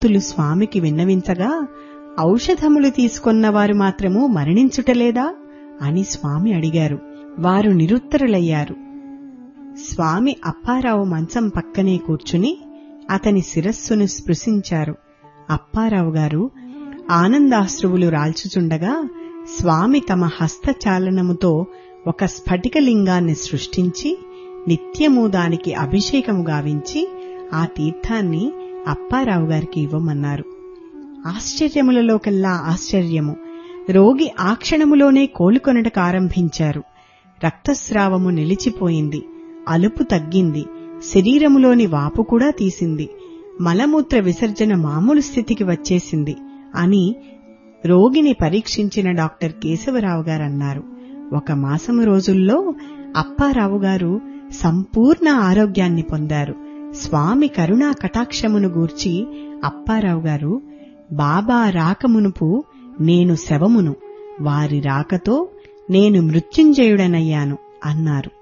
భక్తులు స్వామికి విన్నవించగా ఔషధములు తీసుకొన్న వారు మాత్రము మరణించుటలేదా అని స్వామి అడిగారు వారు నిరుత్తరులయ్యారు స్వామి అప్పారావు మంచం పక్కనే కూర్చుని అతని శిరస్సును స్పృశించారు అప్పారావు గారు ఆనందాశ్రువులు రాల్చుచుండగా స్వామి తమ హస్తచాలనముతో ఒక స్ఫటికలింగాన్ని సృష్టించి నిత్యము దానికి అభిషేకము గావించి ఆ తీర్థాన్ని అప్పారావు గారికి ఇవ్వమన్నారు ఆశ్చర్యములలోకెల్లా ఆశ్చర్యము రోగి ఆ క్షణములోనే కోలుకొనటకు ఆరంభించారు రక్తస్రావము నిలిచిపోయింది అలుపు తగ్గింది శరీరములోని వాపు కూడా తీసింది మలమూత్ర విసర్జన మామూలు స్థితికి వచ్చేసింది అని రోగిని పరీక్షించిన డాక్టర్ కేశవరావు గారు అన్నారు ఒక మాసము రోజుల్లో అప్పారావు గారు సంపూర్ణ ఆరోగ్యాన్ని పొందారు స్వామి కరుణా కటాక్షమును గూర్చి అప్పారావు గారు బాబా రాకమునుపు నేను శవమును వారి రాకతో నేను మృత్యుంజయుడనయ్యాను అన్నారు